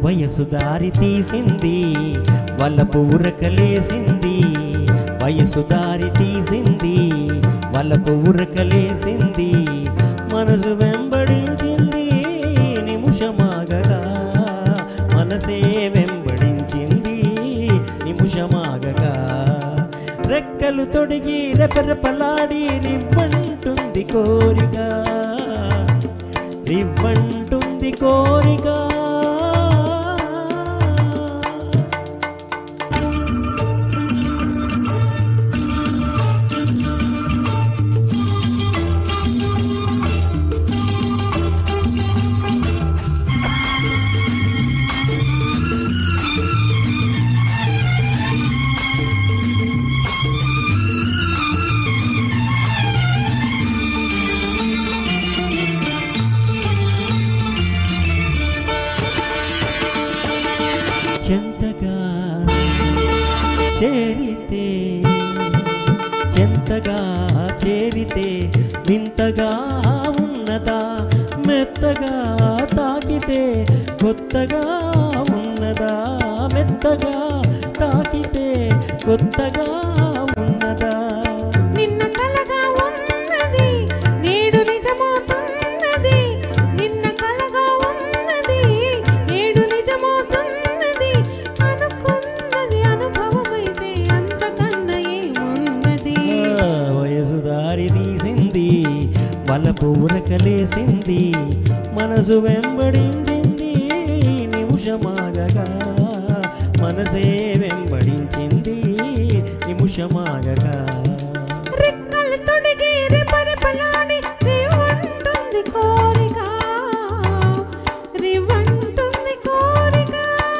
వయసు దారి తీసింది వలపు ఉరకలేసింది వయసు దారి తీసింది వలపు ఉరకలేసింది మనసు వెంబడించింది నిమిషమాగగా మనసే వెంబడించింది నిమిషమాగగా రెక్కలు తొడిగి రెపరెపలాడి రివ్వంటుంది కోరిక రివ్వంటుంది కోరిక చెంతగా చేరితే చెంతగా చేరితే వింతగా ఉన్నదా మెత్తగా తాకితే కొత్తగా ఉన్నదా మెత్తగా తాకితే కొత్తగా ఉన్నదా నిన్న కలగా ఉన్నది నేడు నిజమవుతున్నది నిన్న కలగా ఉన్నది నేడు నిజమవుతున్నది అనుకున్నది అనుభవమైతే అంతకన్నా ఏమున్నది ఆ, వయసు దారి తీసింది వలపు ఉరకలేసింది మనసు వెంబడించింది నిమిషమాగగా మనసే వెంబడించింది నిమిషమాగగా రెక్కలు తొడిగి రెపరెపలాడి రివ్వంటుంది కోరిక రివ్వంటుంది కోరిక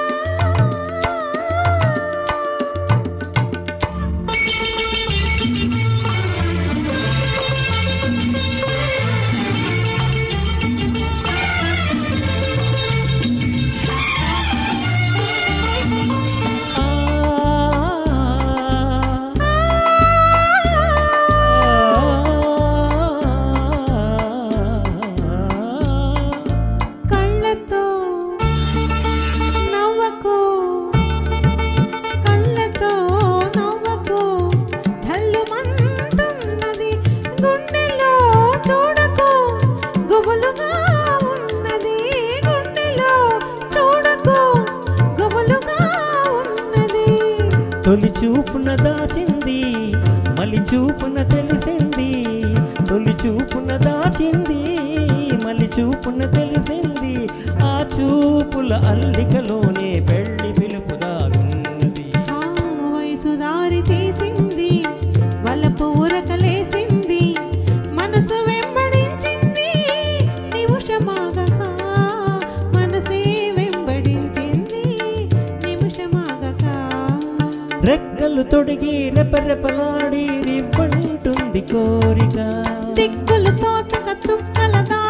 కళ్ళతో నవ్వకు కళ్ళతో నవ్వకు చల్లుమంటున్నది గుండెలో చూడకు గుబులుగా ఉన్నది గుండెలో చూడకు గుబులుగా ఉన్నది తొలి చూపున దాచింది మలి చూపున తెలిసింది తొలి చూపున దాచింది మలి చూపున తెలిసింది ఆ చూపుల అల్లికలోనే పెళ్లి పిలుపు దాగున్నది ఆ వయసు దారి తీసింది వలపు ఉరకలేసింది మనసు వెంబడించింది నిమిషమాగక మనసే వెంబడించింది నిమిషమాగక రెక్కలు తొడిగి రెపరెపలాడి రివ్వంటుంది కోరిక దిక్కులు తోచక చుక్కల